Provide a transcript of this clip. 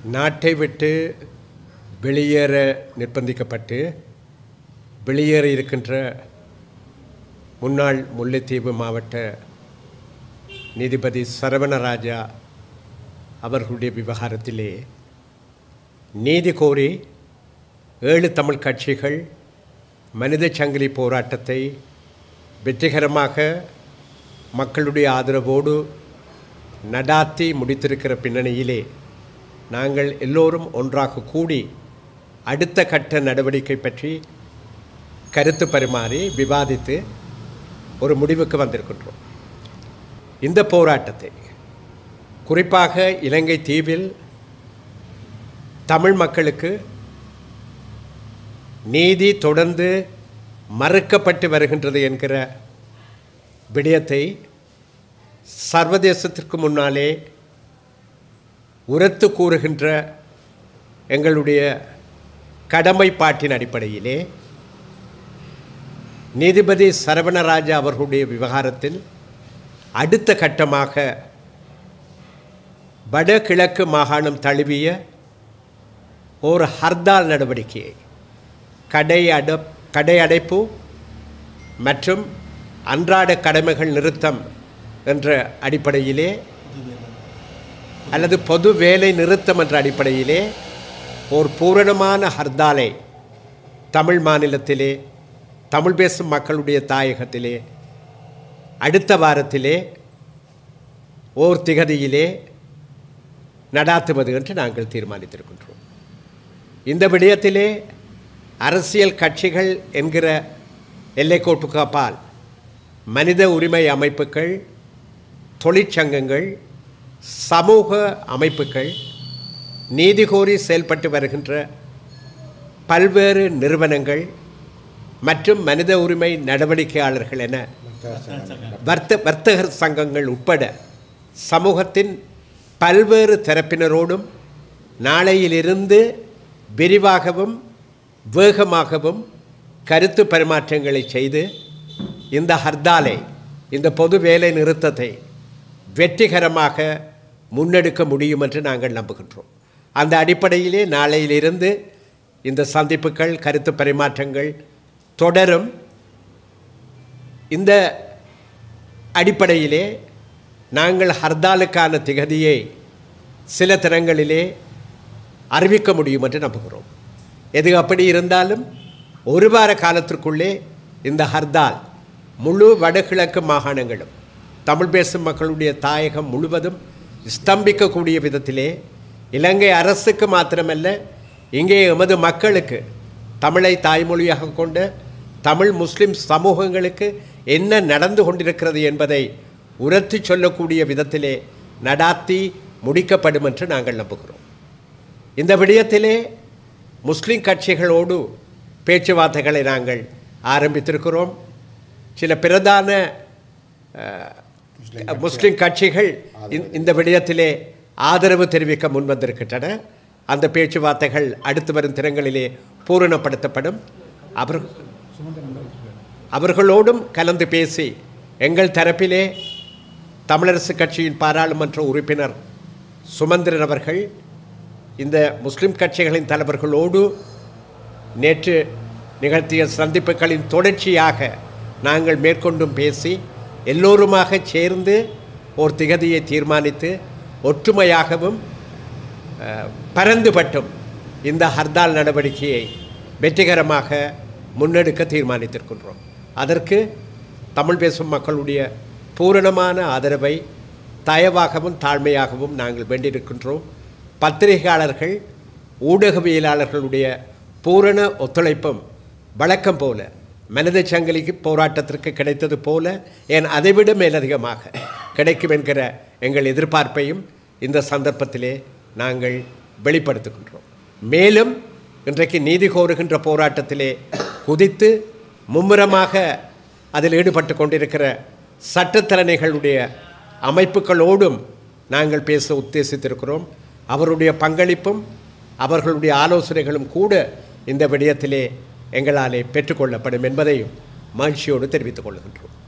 நாட்டை விட்டு வெளியேற நிர்பந்திக்கப்பட்டு வெளியேற இருக்கின்ற முன்னாள் முல்லைத்தீவு மாவட்ட நீதிபதி சரவணராஜா அவர்களுடைய விவகாரத்திலே நீதி கோரி ஏழு தமிழ் கட்சிகள் மனித சங்கிலி போராட்டத்தை வெற்றிகரமாக மக்களுடைய ஆதரவோடு நடாத்தி முடித்திருக்கிற பின்னணியிலே நாங்கள் எல்லோரும் ஒன்றாக கூடி அடுத்த கட்ட நடவடிக்கை பற்றி கருத்து பரிமாறி விவாதித்து ஒரு முடிவுக்கு வந்திருக்கின்றோம் இந்த போராட்டத்தை குறிப்பாக இலங்கை தீவில் தமிழ் மக்களுக்கு நீதி தொடர்ந்து மறுக்கப்பட்டு வருகின்றது என்கிற விடயத்தை சர்வதேசத்திற்கு முன்னாலே உரத்து கூறுகின்ற எங்களுடைய கடமைப்பாட்டின் அடிப்படையிலே நீதிபதி சரவணராஜா அவர்களுடைய விவகாரத்தில் அடுத்த கட்டமாக வடகிழக்கு மாகாணம் தழுவிய ஒரு ஹர்தால் நடவடிக்கையை கடை அட கடை அடைப்பு மற்றும் அன்றாட கடமைகள் நிறுத்தம் என்ற அடிப்படையிலே அல்லது பொது வேலை நிறுத்தம் என்ற அடிப்படையிலே ஒரு பூரணமான ஹர்தாலை தமிழ் மாநிலத்திலே தமிழ் பேசும் மக்களுடைய தாயகத்திலே அடுத்த வாரத்திலே ஓர் திகதியிலே நடாத்துவது என்று நாங்கள் தீர்மானித்திருக்கின்றோம் இந்த விடயத்திலே அரசியல் கட்சிகள் என்கிற எல்லைக்கோட்டுக்கு அப்பால் மனித உரிமை அமைப்புகள் தொழிற்சங்கங்கள் சமூக அமைப்புகள் நீதி கோரி செயல்பட்டு வருகின்ற பல்வேறு நிறுவனங்கள் மற்றும் மனித உரிமை நடவடிக்கையாளர்கள் என வர்த்த வர்த்தகர் சங்கங்கள் உட்பட சமூகத்தின் பல்வேறு தரப்பினரோடும் நாளையிலிருந்து விரிவாகவும் வேகமாகவும் கருத்து பரிமாற்றங்களை செய்து இந்த ஹர்தாலை இந்த பொது வேலை நிறுத்தத்தை வெற்றிகரமாக முன்னெடுக்க முடியும் என்று நாங்கள் நம்புகின்றோம் அந்த அடிப்படையிலே நாளையிலிருந்து இந்த சந்திப்புகள் கருத்து பரிமாற்றங்கள் தொடரும் இந்த அடிப்படையிலே நாங்கள் ஹர்தாலுக்கான திகதியை சில தினங்களிலே அறிவிக்க முடியும் என்று நம்புகிறோம் எது அப்படி இருந்தாலும் ஒரு வார காலத்திற்குள்ளே இந்த ஹர்தால் முழு வடகிழக்கு மாகாணங்களும் தமிழ் பேசும் மக்களுடைய தாயகம் முழுவதும் ஸ்தம்பிக்கக்கூடிய விதத்திலே இலங்கை அரசுக்கு மாத்திரமல்ல இங்கே எமது மக்களுக்கு தமிழை தாய்மொழியாக கொண்ட தமிழ் முஸ்லிம் சமூகங்களுக்கு என்ன நடந்து கொண்டிருக்கிறது என்பதை உரத்தி சொல்லக்கூடிய விதத்திலே நடாத்தி முடிக்கப்படும் என்று நாங்கள் நம்புகிறோம் இந்த விடயத்திலே முஸ்லிம் கட்சிகளோடு பேச்சுவார்த்தைகளை நாங்கள் ஆரம்பித்திருக்கிறோம் சில பிரதான அஹ், முஸ்லிம் கட்சிகள் இந்த- இந்த விடயத்திலே ஆதரவு தெரிவிக்க முன்வந்திருக்கின்றன அந்த பேச்சுவார்த்தைகள் அடுத்து வரும் தினங்களிலே பூரணப்படுத்தப்படும் அவர் அவர்களோடும் கலந்து பேசி எங்கள் தரப்பிலே தமிழரசு கட்சியின் பாராளுமன்ற உறுப்பினர் சுமந்திரன் அவர்கள் இந்த முஸ்லிம் கட்சிகளின் தலைவர்களோடு நேற்று நிகழ்த்திய சந்திப்புகளின் தொடர்ச்சியாக நாங்கள் மேற்கொண்டும் பேசி எல்லோருமாக சேர்ந்து ஒரு திகதியை தீர்மானித்து ஒற்றுமையாகவும் அஹ், பரந்துபட்டும் இந்த ஹர்தால் நடவடிக்கையை வெற்றிகரமாக முன்னெடுக்க தீர்மானித்திருக்கின்றோம் அதற்கு தமிழ் பேசும் மக்களுடைய பூரணமான ஆதரவை தயவாகவும் தாழ்மையாகவும் நாங்கள் வேண்டியிருக்கின்றோம் பத்திரிகையாளர்கள் ஊடகவியலாளர்களுடைய பூரண ஒத்துழைப்பும் வழக்கம் போல மனித சங்கிலிக்கு போராட்டத்திற்கு கிடைத்தது போல ஏன் அதைவிட மேலதிகமாக கிடைக்கும் என்கிற எங்கள் எதிர்பார்ப்பையும் இந்த சந்தர்ப்பத்திலே நாங்கள் வெளிப்படுத்துகின்றோம் மேலும் இன்றைக்கு நீதி கோருகின்ற போராட்டத்திலே குதித்து மும்முரமாக அதில் ஈடுபட்டு கொண்டிருக்கிற சட்டத்தரணிகளுடைய அமைப்புகளோடும் நாங்கள் பேச உத்தேசித்திருக்கிறோம் அவருடைய பங்களிப்பும் அவர்களுடைய ஆலோசனைகளும் கூட இந்த விடயத்திலே எங்களாலே பெற்றுக்கொள்ளப்படும் என்பதையும் மகிழ்ச்சியோடு தெரிவித்துக் கொள்கின்றோம்